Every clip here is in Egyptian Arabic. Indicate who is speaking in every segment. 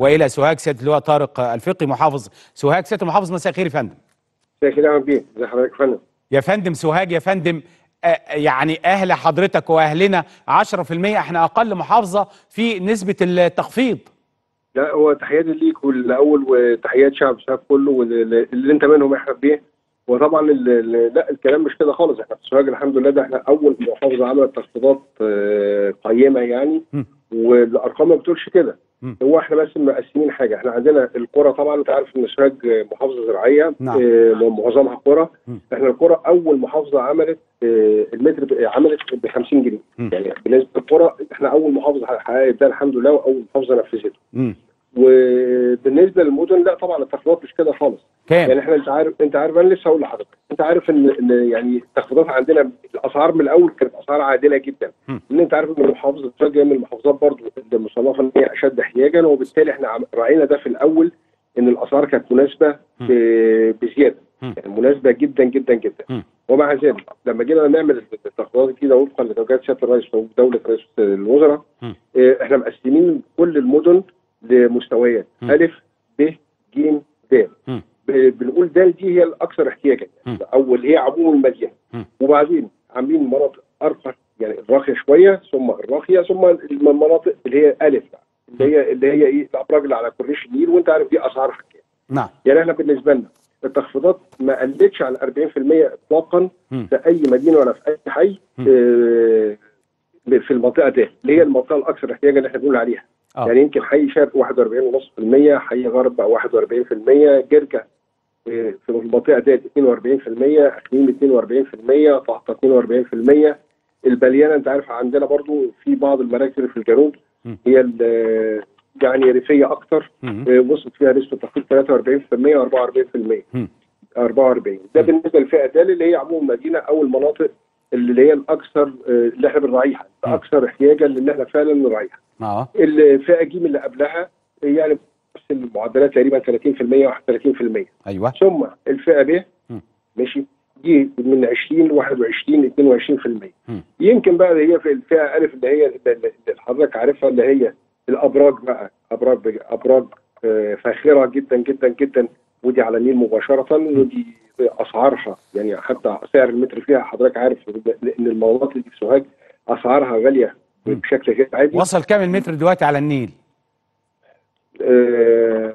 Speaker 1: والى سوهاج سياده اللواء طارق الفقي محافظ سوهاج سياده المحافظ مساء الخير يا فندم
Speaker 2: مساء الخير يا عم بيه ازي حضرتك يا فندم
Speaker 1: يا فندم سوهاج يا فندم آه، يعني اهل حضرتك واهلنا 10% احنا اقل محافظه في نسبه التخفيض
Speaker 2: لا هو تحياتي ليك والاول وتحيات شعب الشعب كله واللي اللي انت منهم احنا بيه وطبعا ال- ال- لا الكلام مش كده خالص احنا في سوهاج الحمد لله ده احنا اول محافظه عملت تخفيضات آه، قيمه يعني
Speaker 1: م.
Speaker 2: والارقام ما بتقولش كده
Speaker 1: م.
Speaker 2: هو احنا بس مقسمين حاجه احنا عندنا القرى طبعا انت عارف ان سوهاج محافظه زراعيه
Speaker 1: نعم.
Speaker 2: آه، معظمها قرى
Speaker 1: م.
Speaker 2: احنا القرى اول محافظه عملت آه، المتر ب- عملت ب 50 جنيه
Speaker 1: م.
Speaker 2: يعني بالنسبه للقرى احنا اول محافظه حققت ده الحمد لله واول محافظه نفذته
Speaker 1: امم
Speaker 2: وبالنسبه للمدن لا طبعا التخفيضات مش كده خالص يعني
Speaker 1: كام
Speaker 2: احنا انت عارف انت عارف انا لسه هقول لحضرتك انت عارف ان ان يعني التخفيضات عندنا الاسعار من الاول كانت اسعار عادله جدا
Speaker 1: م.
Speaker 2: لان انت عارف ان محافظه سوهاج من المحافظات برضو اللي مصنفه ان هي اشد احتياجا وبالتالي احنا عم- راعينا ده في الاول ان الاسعار كانت مناسبه
Speaker 1: م.
Speaker 2: ب- بزياده
Speaker 1: م.
Speaker 2: يعني مناسبه جدا جدا جدا
Speaker 1: م.
Speaker 2: ومع ذلك لما جينا نعمل التخفيضات الجديده وفقا لتوجيهات سياده الرئيس ودوله رئيس الوزراء
Speaker 1: م.
Speaker 2: اه، احنا مقسمين كل المدن لمستويات
Speaker 1: م.
Speaker 2: الف ب ج د
Speaker 1: م.
Speaker 2: ب- بنقول د دي هي الاكثر احتياجا
Speaker 1: م.
Speaker 2: او اللي هي عموم المدينه
Speaker 1: م.
Speaker 2: وبعدين عاملين مناطق ارقى يعني الراقيه شويه ثم الراقيه ثم المناطق اللي هي الف بقى اللي هي اللي هي ايه الابراج اللي على كورنيش النيل وانت عارف دي اسعارها كام
Speaker 1: نعم
Speaker 2: يعني احنا بالنسبه لنا التخفيضات ما قلتش عن 40% اطلاقا
Speaker 1: مم.
Speaker 2: في اي مدينه ولا في اي حي
Speaker 1: مم.
Speaker 2: آه، في المنطقه دي اللي هي المنطقه الاكثر احتياجا اللي احنا بنقول عليها
Speaker 1: اه
Speaker 2: يعني يمكن حي شرق 41.5% حي غرب بقى 41% جركه آه، في المنطقه دي 42% اقليم 42% طهطا 42% البليانه انت عارف عندنا برضو في بعض المراكز في الجنوب
Speaker 1: مم.
Speaker 2: هي ال- يعني ريفيه اكتر
Speaker 1: مم.
Speaker 2: آه، وصلت فيها نسبه تخفيض 43% و44%
Speaker 1: مم.
Speaker 2: 44 ده
Speaker 1: مم.
Speaker 2: بالنسبه للفئه د اللي هي عموم المدينه او المناطق اللي هي الاكثر آه، اللي احنا بنراعيها
Speaker 1: مم.
Speaker 2: الاكثر احتياجا اللي احنا فعلا نراعيها
Speaker 1: اه
Speaker 2: الفئه ج اللي قبلها يعني نفس المعدلات تقريبا 30% 31%
Speaker 1: ايوه
Speaker 2: ثم الفئه ب
Speaker 1: مم.
Speaker 2: ماشي دي من 20 ل 21 22%
Speaker 1: مم.
Speaker 2: يمكن بقى اللي هي في الفئه الف اللي هي اللي اللي حضرتك عارفها اللي هي الابراج بقى ابراج ابراج آه، فاخره جدا جدا جدا ودي على النيل مباشره ودي اسعارها يعني حتى سعر المتر فيها حضرتك عارف ان المناطق دي في سوهاج اسعارها غاليه
Speaker 1: مم.
Speaker 2: بشكل غير عادي
Speaker 1: وصل كام المتر دلوقتي على النيل
Speaker 2: آه،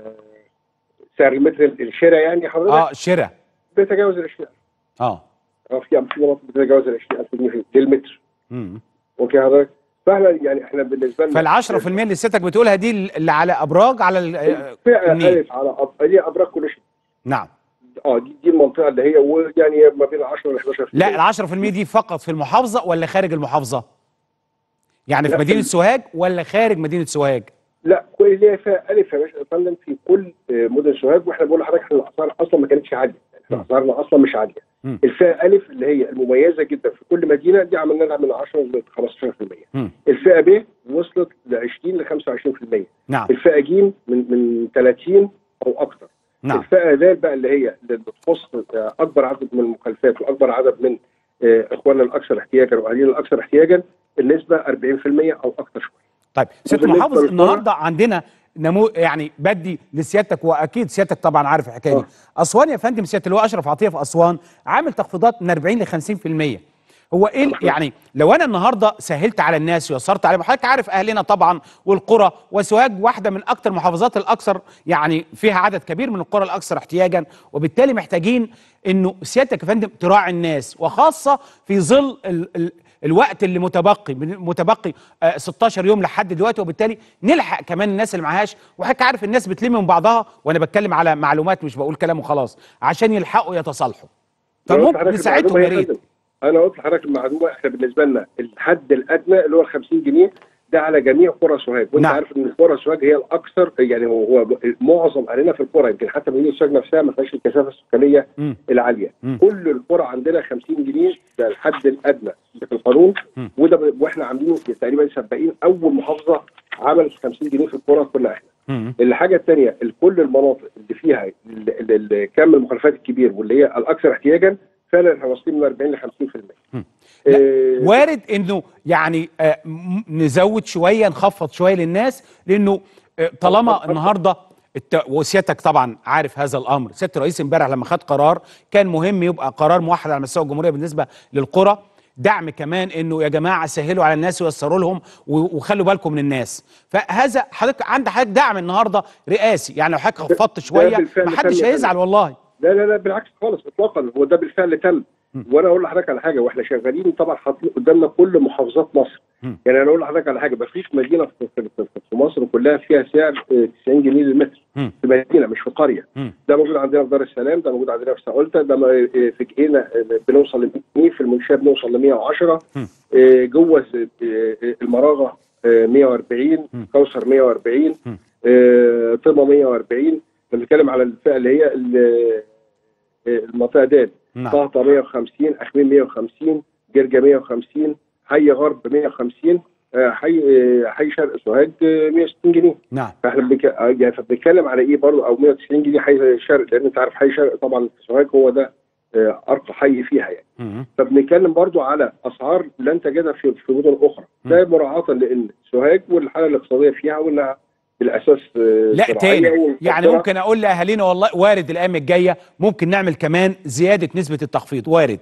Speaker 2: سعر المتر الشراء يعني حضرتك
Speaker 1: اه شراء
Speaker 2: بيتجاوز ال 20000
Speaker 1: اه
Speaker 2: اه في في مناطق بتتجاوز ال 20000 جنيه في- للمتر
Speaker 1: مم.
Speaker 2: اوكي حضرتك فاحنا يعني احنا بالنسبه لنا
Speaker 1: فال 10% اللي سيادتك بتقولها دي اللي على ابراج على ال- آه،
Speaker 2: فئه
Speaker 1: النيل.
Speaker 2: الف على أب... دي ابراج كل شيء
Speaker 1: نعم
Speaker 2: اه دي, دي المنطقه اللي هي ويعني ما بين 10 ل 11
Speaker 1: لا ال 10% دي فقط في المحافظه ولا خارج المحافظه؟ يعني في
Speaker 2: لا،
Speaker 1: مدينه
Speaker 2: في-
Speaker 1: سوهاج ولا خارج مدينه سوهاج؟
Speaker 2: لا كل اللي هي فيها الف يا باشا يا فندم في كل آه، مدن سوهاج واحنا بنقول لحضرتك احنا الاسعار اصلا ما كانتش عاليه
Speaker 1: مم.
Speaker 2: يعني اسعارنا اصلا مش عاليه
Speaker 1: مم.
Speaker 2: الفئه الف اللي هي المميزه جدا في كل مدينه دي عملنا لها من 10 ل 15%
Speaker 1: مم.
Speaker 2: الفئه ب وصلت ل 20 ل 25%
Speaker 1: نعم
Speaker 2: الفئه ج من من 30 او اكثر
Speaker 1: نعم
Speaker 2: الفئه د بقى اللي هي اللي بتخص آه، اكبر عدد من المخالفات واكبر عدد من آه، اخواننا الاكثر احتياجا واهالينا الاكثر احتياجا النسبه 40% او اكثر شويه
Speaker 1: طيب سياده
Speaker 2: وبالنسبة
Speaker 1: المحافظ
Speaker 2: للقرى-
Speaker 1: النهارده عندنا نمو يعني بدي لسيادتك واكيد سيادتك طبعا عارف الحكايه دي
Speaker 2: آه.
Speaker 1: اسوان يا فندم سياده اللواء اشرف عطيه في اسوان عامل تخفيضات من 40 ل 50% هو ايه ال- يعني لو انا النهارده سهلت على الناس ويسرت عليهم حضرتك عارف اهلنا طبعا والقرى وسوهاج واحده من اكثر المحافظات الاكثر يعني فيها عدد كبير من القرى الاكثر احتياجا وبالتالي محتاجين انه سيادتك يا فندم تراعي الناس وخاصه في ظل ال ال الوقت اللي متبقي متبقي آه 16 يوم لحد دلوقتي وبالتالي نلحق كمان الناس اللي معهاش وحضرتك عارف الناس بتلم من بعضها وانا بتكلم على معلومات مش بقول كلام وخلاص عشان يلحقوا يتصالحوا
Speaker 2: أنا قلت
Speaker 1: فممكن
Speaker 2: لحضرتك
Speaker 1: نساعدهم
Speaker 2: المعلومة
Speaker 1: يا
Speaker 2: يا
Speaker 1: ريت
Speaker 2: فندم. انا قلت لحضرتك المعلومه احنا بالنسبه لنا الحد الادنى اللي هو ال 50 جنيه ده على جميع قرى سوهاج وانت
Speaker 1: نعم.
Speaker 2: عارف ان قرى سوهاج هي الاكثر يعني هو هو معظم اهلنا في القرى يمكن حتى مدينه سوهاج نفسها ما فيهاش الكثافه السكانيه
Speaker 1: مم.
Speaker 2: العاليه
Speaker 1: مم.
Speaker 2: كل القرى عندنا 50 جنيه ده الحد الادنى في القانون
Speaker 1: مم.
Speaker 2: وده ب- واحنا عاملينه تقريبا سباقين اول محافظه عملت 50 جنيه في القرى كلها احنا
Speaker 1: مم.
Speaker 2: الحاجه الثانيه كل المناطق اللي فيها ال- ال- ال- كم المخالفات الكبير واللي هي الاكثر احتياجا فعلا احنا واصلين من 40 ل 50%
Speaker 1: مم. لا،
Speaker 2: آه،
Speaker 1: وارد انه يعني آه م- نزود شويه نخفض شويه للناس لانه آه، طالما النهارده الت... وسيادتك طبعا عارف هذا الامر سياده الرئيس امبارح لما خد قرار كان مهم يبقى قرار موحد على مستوى الجمهوريه بالنسبه للقرى دعم كمان انه يا جماعه سهلوا على الناس ويسروا لهم و- وخلوا بالكم من الناس فهذا حضرتك عند حضرتك دعم النهارده رئاسي يعني لو حضرتك خفضت شويه
Speaker 2: بالفعل
Speaker 1: محدش
Speaker 2: تم
Speaker 1: هيزعل والله
Speaker 2: لا لا لا بالعكس خالص اطلاقا هو ده بالفعل تم وانا اقول لحضرتك على حاجه واحنا شغالين طبعا حاطين قدامنا كل محافظات مصر
Speaker 1: مم.
Speaker 2: يعني انا اقول لحضرتك على حاجه ما فيش مدينه في, في, في, في مصر كلها فيها سعر آه، 90 جنيه للمتر
Speaker 1: مم.
Speaker 2: في مدينه مش في قريه
Speaker 1: مم.
Speaker 2: ده موجود عندنا في دار السلام ده موجود عندنا في ساولتا ده م- آه، في جهينه آه، بنوصل ل 100 في المنشاه بنوصل ل 110
Speaker 1: مم.
Speaker 2: آه، جوه آه، آه، المراغه آه، 140
Speaker 1: مم.
Speaker 2: كوثر 140
Speaker 1: مم.
Speaker 2: آه، طمه 140 بنتكلم على الفئه اللي هي ال- آه، المنطقه ديت
Speaker 1: نعم
Speaker 2: طهطا 150 اخميم 150 جرجا 150 حي غرب 150 آه، حي آه، حي شرق سوهاج آه، 160 جنيه
Speaker 1: نعم
Speaker 2: فاحنا بنك... آه، يعني فبنتكلم على ايه برضه او 190 جنيه حي شرق لان انت عارف حي شرق طبعا في سوهاج هو ده آه، ارقى حي فيها يعني
Speaker 1: مم.
Speaker 2: فبنتكلم برضو على اسعار لن تجدها في في مدن اخرى ده مراعاه لان سوهاج والحاله الاقتصاديه فيها وانها بالاساس آه،
Speaker 1: لا
Speaker 2: زراعية
Speaker 1: تاني
Speaker 2: ومفكرة.
Speaker 1: يعني ممكن اقول لاهالينا والله وارد الايام الجايه ممكن نعمل كمان زياده نسبه التخفيض وارد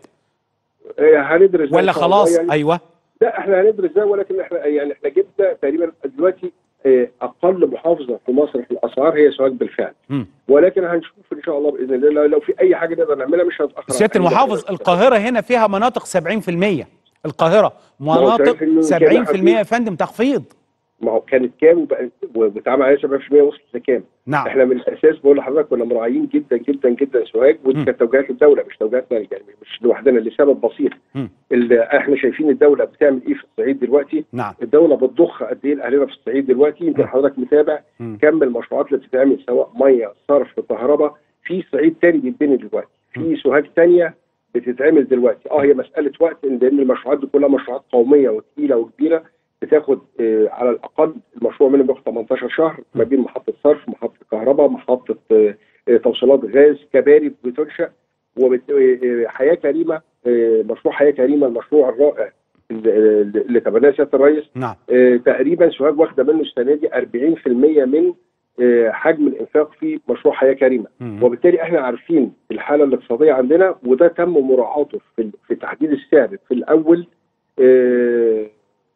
Speaker 2: آه، هندرس ده
Speaker 1: ولا
Speaker 2: إن شاء الله
Speaker 1: خلاص
Speaker 2: يعني
Speaker 1: ايوه
Speaker 2: لا احنا هندرس ده ولكن احنا يعني احنا جبنا تقريبا دلوقتي آه، اقل محافظه في مصر في الاسعار هي سوهاج بالفعل
Speaker 1: مم.
Speaker 2: ولكن هنشوف ان شاء الله باذن الله لو- لو في اي حاجه نقدر نعملها مش هنتاخر عن
Speaker 1: سياده
Speaker 2: أي
Speaker 1: المحافظ
Speaker 2: حاجة.
Speaker 1: القاهره هنا فيها مناطق 70% القاهره
Speaker 2: هو
Speaker 1: مناطق
Speaker 2: 70%
Speaker 1: 70% يا فندم تخفيض
Speaker 2: ما هو كانت كام وبقى واتعمل عليها 70% وصلت لكام؟
Speaker 1: نعم
Speaker 2: احنا من الاساس بقول لحضرتك كنا مراعيين جدا جدا جدا سوهاج ودي
Speaker 1: مم.
Speaker 2: كانت توجيهات الدوله مش توجيهاتنا يعني مش لوحدنا لسبب بسيط
Speaker 1: مم.
Speaker 2: ال- احنا شايفين الدوله بتعمل ايه في الصعيد دلوقتي
Speaker 1: نعم
Speaker 2: الدوله بتضخ قد ايه لاهالينا في الصعيد دلوقتي يمكن
Speaker 1: مم.
Speaker 2: حضرتك متابع
Speaker 1: مم.
Speaker 2: كم المشروعات اللي بتتعمل سواء ميه صرف كهرباء في صعيد تاني بيتبني دلوقتي في سوهاج تانية بتتعمل دلوقتي اه هي مساله وقت إن- لان المشروعات دي كلها مشروعات قوميه وثقيله وكبيره بتاخد آه على الاقل المشروع منهم بياخد 18 شهر ما بين محطه صرف محطه كهرباء محطه آه آه توصيلات غاز كباري بتنشا وحياه كريمه آه مشروع حياه كريمه المشروع الرائع اللي اللي تبناه سياده الرئيس
Speaker 1: نعم
Speaker 2: آه، تقريبا سوهاج واخده منه السنه دي 40% من آه، حجم الانفاق في مشروع حياه كريمه
Speaker 1: مم.
Speaker 2: وبالتالي احنا عارفين الحاله الاقتصاديه عندنا وده تم مراعاته في في تحديد السعر في الاول آه،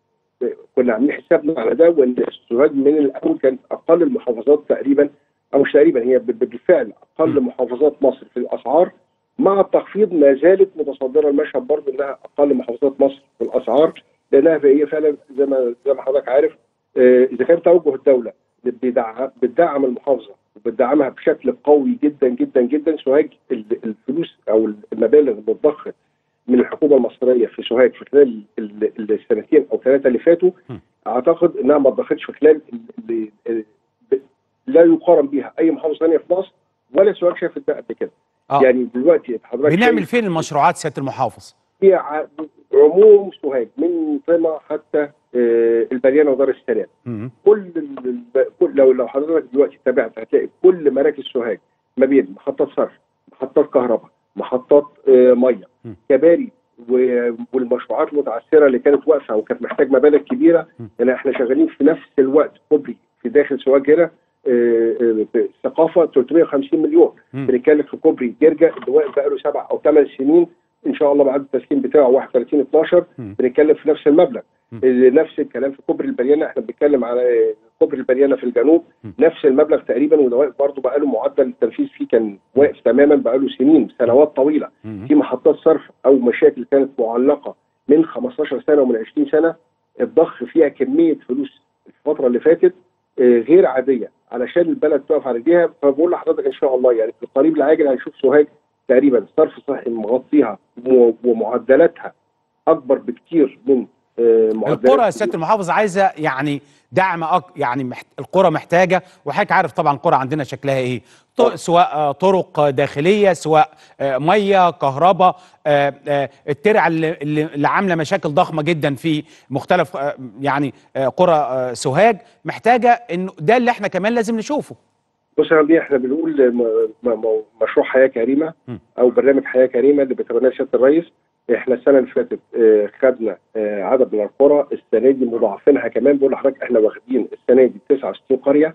Speaker 2: كنا عاملين حسابنا على ده وان سوهاج من الاول كانت اقل المحافظات تقريبا او مش تقريبا هي ب- بالفعل اقل محافظات مصر في الاسعار مع التخفيض ما زالت متصدره المشهد برضه انها اقل محافظات مصر في الاسعار لانها هي فعلا زي ما زي ما حضرتك عارف آه، اذا كان توجه الدوله بتدعم بتدعم المحافظه وبتدعمها بشكل قوي جدا جدا جدا سوهاج ال- الفلوس او المبالغ اللي بتضخ من الحكومه المصريه في سوهاج في خلال ال- ال- السنتين او ثلاثه اللي فاتوا
Speaker 1: م.
Speaker 2: اعتقد انها ما اتضختش في خلال ال- ال- ب- لا يقارن بيها اي محافظه ثانيه في مصر ولا سوهاج شافت ده قبل كده
Speaker 1: اه
Speaker 2: يعني دلوقتي حضرتك
Speaker 1: بنعمل
Speaker 2: شايف
Speaker 1: فين المشروعات سياده المحافظ
Speaker 2: في ع- عموم سوهاج من طمع حتى آه، البريانه ودار السلام
Speaker 1: مم.
Speaker 2: كل ال- ال- كل لو لو حضرتك دلوقتي تابعت هتلاقي كل مراكز سوهاج ما بين محطات صرف محطات كهرباء محطات آه، ميه
Speaker 1: م.
Speaker 2: كباري و- والمشروعات المتعثره اللي كانت واقفه وكانت محتاج مبالغ كبيره
Speaker 1: م.
Speaker 2: يعني احنا شغالين في نفس الوقت كوبري في داخل سوهاج هنا آه، آه، ثقافه 350 مليون
Speaker 1: مم.
Speaker 2: بنتكلم في كوبري جرجا اللي واقف بقاله سبع او ثمان سنين ان شاء الله بعد التسليم بتاعه 31 12
Speaker 1: مم.
Speaker 2: بنتكلم في نفس المبلغ
Speaker 1: مم.
Speaker 2: آه، نفس الكلام في كوبري البريانه احنا بنتكلم على كوبري البريانه في الجنوب
Speaker 1: مم.
Speaker 2: نفس المبلغ تقريبا وده واقف برضه بقاله معدل التنفيذ فيه كان واقف تماما بقاله سنين سنوات طويله
Speaker 1: مم.
Speaker 2: في محطات صرف او مشاكل كانت معلقه من 15 سنه ومن 20 سنه الضخ فيها كميه فلوس الفتره اللي فاتت آه، غير عاديه علشان البلد تقف على رجليها فبقول لحضرتك ان شاء الله يعني في القريب العاجل هنشوف سوهاج تقريبا صرف صحي مغطيها و- ومعدلاتها اكبر بكتير من آه، معدلات
Speaker 1: القرى يا سياده المحافظ عايزه يعني دعم أك... يعني محت... القرى محتاجه وحضرتك عارف طبعا القرى عندنا شكلها ايه ط...
Speaker 2: طبعا.
Speaker 1: سواء آه، طرق داخليه سواء آه، ميه كهرباء آه، آه، الترع اللي, اللي اللي عامله مشاكل ضخمه جدا في مختلف آه، يعني آه، قرى آه، سوهاج محتاجه انه ده اللي احنا كمان لازم نشوفه
Speaker 2: بص يا ربيع احنا بنقول م- م- م- مشروع حياه كريمه
Speaker 1: م.
Speaker 2: او برنامج حياه كريمه اللي بتبناه سياده الرئيس احنا السنه اللي فاتت آه، خدنا آه، عدد من القرى السنه دي مضاعفينها كمان بقول لحضرتك احنا واخدين السنه دي 69 قريه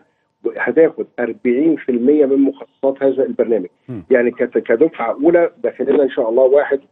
Speaker 2: هتاخد 40% من مخصصات هذا البرنامج
Speaker 1: مم.
Speaker 2: يعني كت- كدفعه اولى داخل لنا ان شاء الله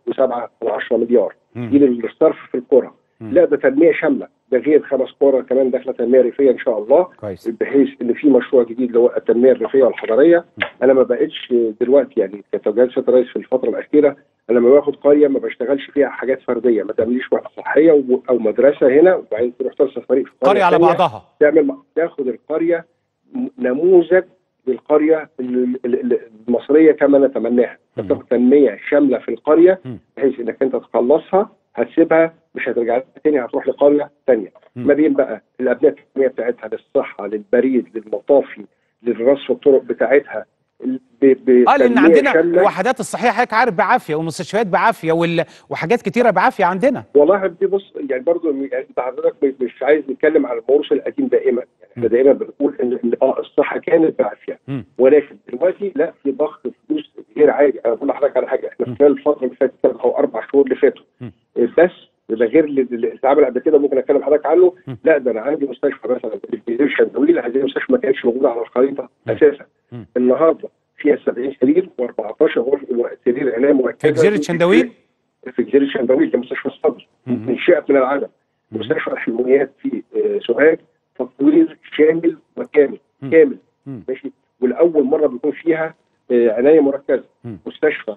Speaker 2: 1.7 مليار
Speaker 1: مم.
Speaker 2: دي للصرف في القرى
Speaker 1: مم.
Speaker 2: لا ده تنميه شامله ده غير خمس قرى كمان داخله تنميه ريفيه ان شاء الله
Speaker 1: كويس
Speaker 2: بحيث ان في مشروع جديد اللي هو التنميه الريفيه والحضريه انا ما بقتش دلوقتي يعني كتوجيهات سياده الرئيس في الفتره الاخيره انا لما باخد قريه ما بشتغلش فيها حاجات فرديه ما تعمليش وحده صحيه و- او مدرسه هنا وبعدين تروح ترسل فريق في
Speaker 1: قرية على
Speaker 2: تانية
Speaker 1: بعضها
Speaker 2: تعمل تاخد القريه م- نموذج للقريه ال- ال- ال- المصريه كما نتمناها
Speaker 1: مم.
Speaker 2: تاخد تنميه شامله في القريه
Speaker 1: مم.
Speaker 2: بحيث انك انت تخلصها هتسيبها مش هترجع لها تاني هتروح لقريه ثانيه
Speaker 1: مم.
Speaker 2: ما بين بقى الابناء التنميه بتاعتها للصحه للبريد للمطافي للرصف الطرق بتاعتها ال- ب- ب-
Speaker 1: اه لان
Speaker 2: تنمية
Speaker 1: عندنا
Speaker 2: شاملة.
Speaker 1: الوحدات الصحيه حضرتك عارف بعافيه والمستشفيات بعافيه وال... وحاجات كتيره بعافيه عندنا
Speaker 2: والله دي بص يعني برضو يعني انت حضرتك مش- مش عايز نتكلم على الموروث القديم دائما يعني احنا
Speaker 1: م.
Speaker 2: دائما بنقول ان إن اه الصحه كانت بعافيه
Speaker 1: مم.
Speaker 2: ولكن دلوقتي لا في ضغط فلوس غير عادي انا بقول لحضرتك على حاجه احنا
Speaker 1: م.
Speaker 2: خلال الفتره اللي فاتت ثلاث او اربع شهور اللي فاتوا
Speaker 1: م.
Speaker 2: بس ده غير اللي اللي اتعمل قبل كده ممكن اتكلم حضرتك عنه
Speaker 1: م.
Speaker 2: لا ده انا عندي مستشفى مثلا في شندويل هذه المستشفى ما كانتش موجوده على الخريطه
Speaker 1: م.
Speaker 2: اساسا
Speaker 1: م. النهارده
Speaker 2: النهارده فيها 70 سرير و14 غرفه سرير عنايه مركزه
Speaker 1: في جزيره شندويل
Speaker 2: في جزيره شندويل ده مستشفى الصدر
Speaker 1: مم.
Speaker 2: انشات من العدم
Speaker 1: مم.
Speaker 2: مستشفى الحلويات في آه، سوهاج تطوير شامل وكامل
Speaker 1: مم.
Speaker 2: كامل
Speaker 1: مم.
Speaker 2: ماشي والاول مره بيكون فيها آه، عنايه مركزه
Speaker 1: مم.
Speaker 2: مستشفى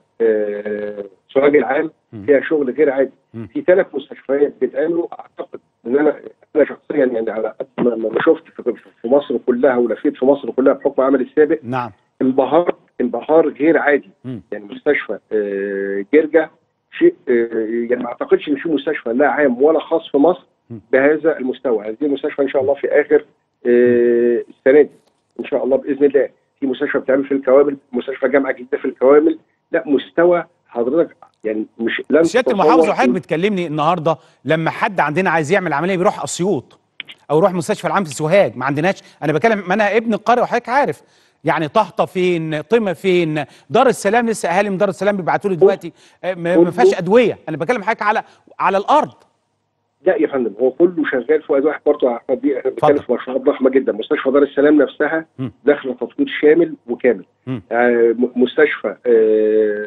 Speaker 2: آه، سوهاج العام
Speaker 1: مم.
Speaker 2: فيها شغل غير عادي
Speaker 1: مم.
Speaker 2: في ثلاث مستشفيات بيتعملوا اعتقد ان انا انا شخصيا يعني على قد ما ما شفت في في مصر كلها ولفيت في مصر كلها بحكم عملي السابق
Speaker 1: نعم
Speaker 2: انبهار انبهار غير عادي
Speaker 1: مم.
Speaker 2: يعني مستشفى آه، جرجا شيء آه، يعني ما اعتقدش ان في مستشفى لا عام ولا خاص في مصر
Speaker 1: مم.
Speaker 2: بهذا المستوى هذه المستشفى ان شاء الله في اخر آه، السنه دي ان شاء الله باذن الله في مستشفى بتعمل في الكوامل مستشفى جامعه جديده في الكوامل لا مستوى حضرتك يعني مش لن
Speaker 1: سياده
Speaker 2: تتصور
Speaker 1: المحافظ وحضرتك
Speaker 2: إن-
Speaker 1: بتكلمني النهارده لما حد عندنا عايز يعمل عمليه بيروح اسيوط او يروح مستشفى العام في سوهاج ما عندناش انا بكلم ما انا ابن القريه وحضرتك عارف يعني طهطا فين طمه فين دار السلام لسه اهالي من دار السلام بيبعتوا لي دلوقتي آه، ما ما فيهاش ادويه انا بكلم حضرتك على على الارض
Speaker 2: لا يا فندم هو كله شغال في وقت واحد برضه يا احمد بيه احنا بنتكلم
Speaker 1: اتفضل.
Speaker 2: في مشروعات ضخمه جدا مستشفى دار السلام نفسها
Speaker 1: مم.
Speaker 2: داخله تطوير شامل وكامل
Speaker 1: مم.
Speaker 2: آه م- مستشفى آه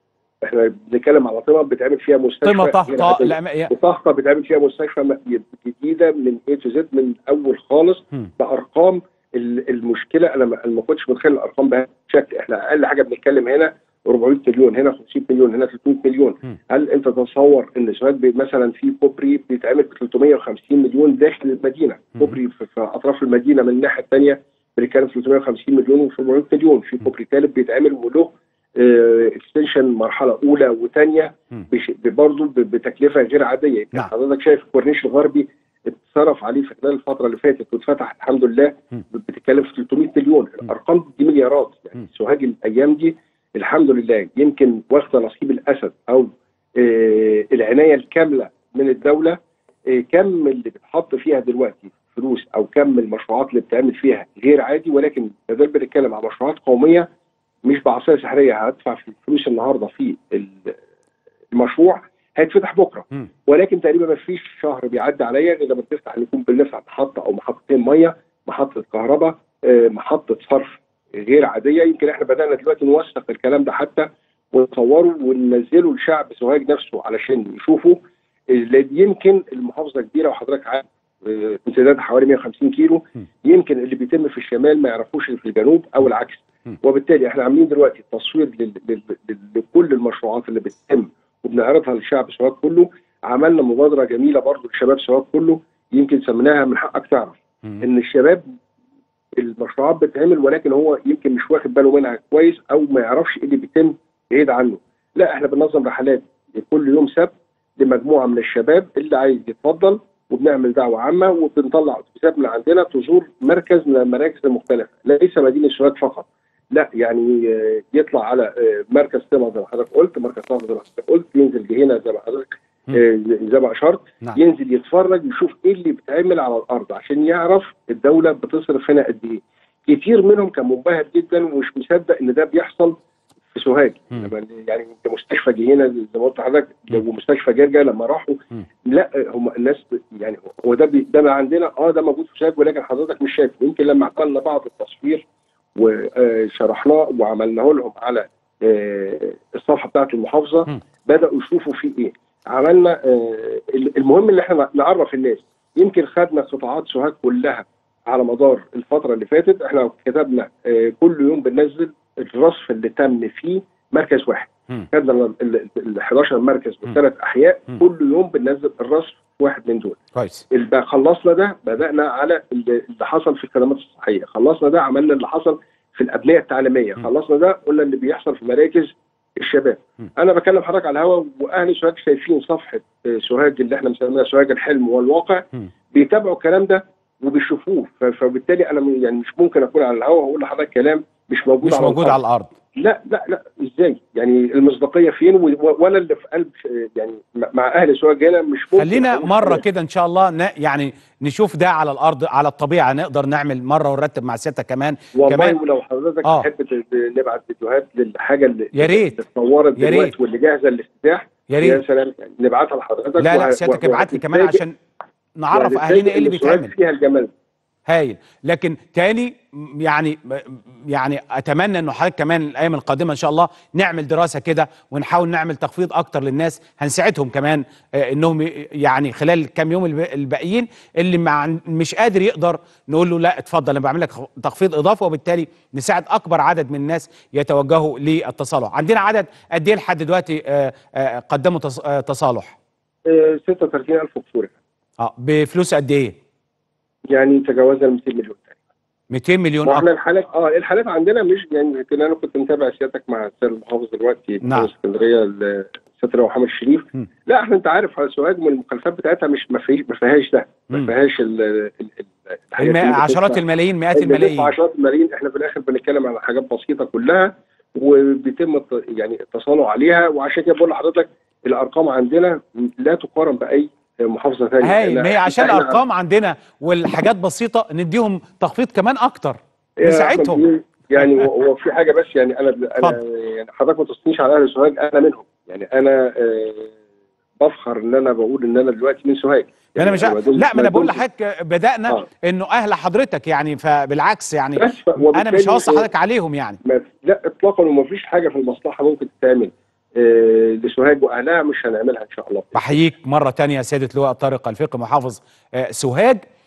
Speaker 2: احنا بنتكلم على طمع بتعمل فيها مستشفى
Speaker 1: طمه
Speaker 2: غير
Speaker 1: طهطا
Speaker 2: عادية.
Speaker 1: لا ما- يا-
Speaker 2: وطهطا بتعمل فيها مستشفى م- جديده من اي تو زد من الاول خالص
Speaker 1: مم.
Speaker 2: بارقام ال- المشكله انا ما أنا ما كنتش متخيل الارقام بهذا الشكل احنا اقل حاجه بنتكلم هنا 400 مليون هنا 50 مليون هنا 300 مليون
Speaker 1: مم.
Speaker 2: هل انت تتصور ان سوهاج بي- مثلا في كوبري بيتعمل ب 350 مليون داخل المدينه
Speaker 1: مم.
Speaker 2: كوبري في, في اطراف المدينه من الناحيه الثانيه بنتكلم 350 مليون و 400 مليون في كوبري ثالث بيتعمل وله اكستنشن مرحله اولى وثانيه
Speaker 1: مم.
Speaker 2: برضه بتكلفه غير عاديه يمكن
Speaker 1: نعم.
Speaker 2: حضرتك شايف الكورنيش الغربي اتصرف عليه في خلال الفتره اللي فاتت واتفتح الحمد لله
Speaker 1: مم.
Speaker 2: بتتكلم في 300 مليون الارقام دي مليارات
Speaker 1: مم.
Speaker 2: يعني سوهاج الايام دي الحمد لله يمكن واخده نصيب الاسد او آه العنايه الكامله من الدوله آه كم اللي بيتحط فيها دلوقتي فلوس او كم المشروعات اللي بتتعمل فيها غير عادي ولكن ما زال بنتكلم عن مشروعات قوميه مش بعصايه سحريه هدفع في الفلوس النهارده في ال- المشروع هيتفتح بكره
Speaker 1: مم.
Speaker 2: ولكن تقريبا ما فيش شهر بيعدي عليا غير لما تفتح ان يكون بنفتح محطه او محطتين ميه محطه كهرباء آه، محطه صرف غير عاديه يمكن احنا بدانا دلوقتي نوثق الكلام ده حتى ونصوره وننزله لشعب سوهاج نفسه علشان يشوفوا اللي يمكن المحافظه كبيره وحضرتك عارف آه، امتدادها حوالي 150 كيلو
Speaker 1: م.
Speaker 2: يمكن اللي بيتم في الشمال ما يعرفوش اللي في الجنوب او العكس
Speaker 1: م.
Speaker 2: وبالتالي احنا عاملين دلوقتي تصوير لل- لل- لل- لكل المشروعات اللي بتتم وبنعرضها للشعب سوهاج كله عملنا مبادره جميله برضو للشباب سوهاج كله يمكن سميناها من حقك تعرف
Speaker 1: مم.
Speaker 2: ان الشباب المشروعات بتتعمل ولكن هو يمكن مش واخد باله منها كويس او ما يعرفش ايه اللي بيتم بعيد عنه لا احنا بننظم رحلات كل يوم سبت لمجموعه من الشباب اللي عايز يتفضل وبنعمل دعوه عامه وبنطلع اتوبيسات من عندنا تزور مركز من المراكز المختلفه ليس مدينه سوهاج فقط لا يعني آه، يطلع على آه، مركز طمع زي ما حضرتك قلت مركز طمع زي ما حضرتك قلت ينزل جهينه زي ما حضرتك آه، زي ما اشرت
Speaker 1: نعم
Speaker 2: ينزل يتفرج يشوف ايه اللي بيتعمل على الارض عشان يعرف الدوله بتصرف هنا قد ايه كتير منهم كان منبهر جدا ومش مصدق ان ده بيحصل في في سوهاج
Speaker 1: مم.
Speaker 2: لما يعني ده مستشفى جهينه زي ما قلت لحضرتك
Speaker 1: مم.
Speaker 2: ومستشفى جرجا لما راحوا
Speaker 1: مم.
Speaker 2: لا هم الناس ب- يعني هو ده بي ده بقى عندنا اه ده موجود في سوهاج ولكن حضرتك مش شايف يمكن لما عملنا بعض التصوير وشرحناه وعملناه لهم على آه، الصفحه بتاعت المحافظه
Speaker 1: مم.
Speaker 2: بداوا يشوفوا فيه ايه عملنا آه، المهم ان احنا نعرف الناس يمكن خدنا قطاعات سوهاج كلها على مدار الفتره اللي فاتت احنا كتبنا آه، كل يوم بننزل الرصف اللي تم فيه مركز واحد
Speaker 1: مم.
Speaker 2: خدنا ال- ال ال 11 مركز
Speaker 1: مم.
Speaker 2: بثلاث احياء
Speaker 1: مم.
Speaker 2: كل يوم بننزل الرصف في واحد من دول
Speaker 1: كويس
Speaker 2: اللي خلصنا ده بدانا على اللي اللي حصل في الخدمات الصحيه خلصنا ده عملنا اللي حصل في الابنيه التعليميه
Speaker 1: م.
Speaker 2: خلصنا ده قلنا اللي بيحصل في مراكز الشباب
Speaker 1: م.
Speaker 2: انا بكلم حضرتك على الهواء واهل سوهاج شايفين صفحه آه، سوهاج اللي احنا مسمينها سوهاج الحلم والواقع
Speaker 1: م.
Speaker 2: بيتابعوا الكلام ده وبيشوفوه ف- فبالتالي انا م- يعني مش ممكن اكون على الهواء واقول لحضرتك كلام مش موجود
Speaker 1: مش
Speaker 2: على
Speaker 1: موجود
Speaker 2: الأرض.
Speaker 1: على الارض
Speaker 2: لا لا لا ازاي يعني المصداقيه فين و- و- ولا اللي في قلب آه، يعني مع- مع اهل سوهاج هنا مش ممكن
Speaker 1: خلينا
Speaker 2: أقول
Speaker 1: مره
Speaker 2: كلام.
Speaker 1: كده ان شاء الله ن... يعني نشوف ده على الارض على الطبيعه نقدر نعمل مره ونرتب مع سيادتك كمان
Speaker 2: والله
Speaker 1: كمان-
Speaker 2: ولو حضرتك
Speaker 1: آه.
Speaker 2: تحب ت- نبعت فيديوهات للحاجه اللي
Speaker 1: يا ريت.
Speaker 2: اللي اتصورت
Speaker 1: يا
Speaker 2: دلوقتي
Speaker 1: ريت.
Speaker 2: واللي جاهزه للافتتاح
Speaker 1: يا
Speaker 2: يا
Speaker 1: ريت
Speaker 2: سلام يعني نبعتها لحضرتك
Speaker 1: لا لا
Speaker 2: وه-
Speaker 1: سيادتك
Speaker 2: وه-
Speaker 1: ابعت لي كمان
Speaker 2: وهتتفاجئ-
Speaker 1: عشان نعرف
Speaker 2: وهتتفاجئ
Speaker 1: اهالينا ايه اللي
Speaker 2: إن السؤال
Speaker 1: بيتعمل
Speaker 2: فيها الجمال
Speaker 1: هايل لكن تاني م- يعني م- يعني اتمنى انه حضرتك كمان الايام القادمه ان شاء الله نعمل دراسه كده ونحاول نعمل تخفيض اكتر للناس هنساعدهم كمان آه، انهم ي- يعني خلال الكام يوم الب- الباقيين اللي مع مش قادر يقدر نقول له لا اتفضل انا بعمل لك خ- تخفيض اضافي وبالتالي نساعد اكبر عدد من الناس يتوجهوا للتصالح عندنا عدد قد ايه لحد دلوقتي آه، آه، قدموا تص- آه، تصالح
Speaker 2: آه، 36000 كفور
Speaker 1: اه بفلوس قد ايه
Speaker 2: يعني تجاوزنا ال 200 مليون تقريبا
Speaker 1: 200 مليون
Speaker 2: واحنا
Speaker 1: اكتر
Speaker 2: الحالات اه الحالات عندنا مش يعني يمكن انا كنت متابع سيادتك مع السيد المحافظ دلوقتي
Speaker 1: نعم.
Speaker 2: في اسكندريه السيد محمد الشريف
Speaker 1: م.
Speaker 2: لا احنا انت عارف على سوهاج من المخالفات بتاعتها مش ما فيش- ما فيهاش ده ما
Speaker 1: م.
Speaker 2: فيهاش ال- ال- ال- الحاجات
Speaker 1: الم...
Speaker 2: اللي
Speaker 1: عشرات
Speaker 2: بتدفع-
Speaker 1: الملايين مئات
Speaker 2: اللي بندفع
Speaker 1: الملايين
Speaker 2: عشرات الملايين احنا في الاخر بنتكلم على حاجات بسيطه كلها وبيتم الت- يعني التصالح عليها وعشان كده بقول لحضرتك الارقام عندنا لا تقارن باي محافظه ثانيه
Speaker 1: هاي ما هي عشان
Speaker 2: إحنا-
Speaker 1: الارقام عندنا والحاجات بسيطه نديهم تخفيض كمان اكتر
Speaker 2: يا
Speaker 1: نساعدهم.
Speaker 2: أحمد، يعني هو هو في حاجه بس يعني انا انا
Speaker 1: اتفضل.
Speaker 2: يعني حضرتك ما تصنيش على اهل سوهاج انا منهم يعني انا آه، بفخر ان انا بقول ان انا دلوقتي من سوهاج
Speaker 1: انا مش
Speaker 2: يعني دول-
Speaker 1: لا ما انا بقول
Speaker 2: دول-
Speaker 1: لحضرتك بدانا
Speaker 2: آه.
Speaker 1: انه اهل حضرتك يعني فبالعكس يعني
Speaker 2: بس ف-
Speaker 1: انا مش
Speaker 2: وبالتالي-
Speaker 1: هوصي حضرتك عليهم يعني
Speaker 2: ما لا اطلاقا وما فيش حاجه في المصلحه ممكن تتعمل آه، لسوهاج واهلها مش هنعملها ان شاء الله
Speaker 1: بحييك مره تانية يا سياده لواء طارق الفقي محافظ آه، سوهاج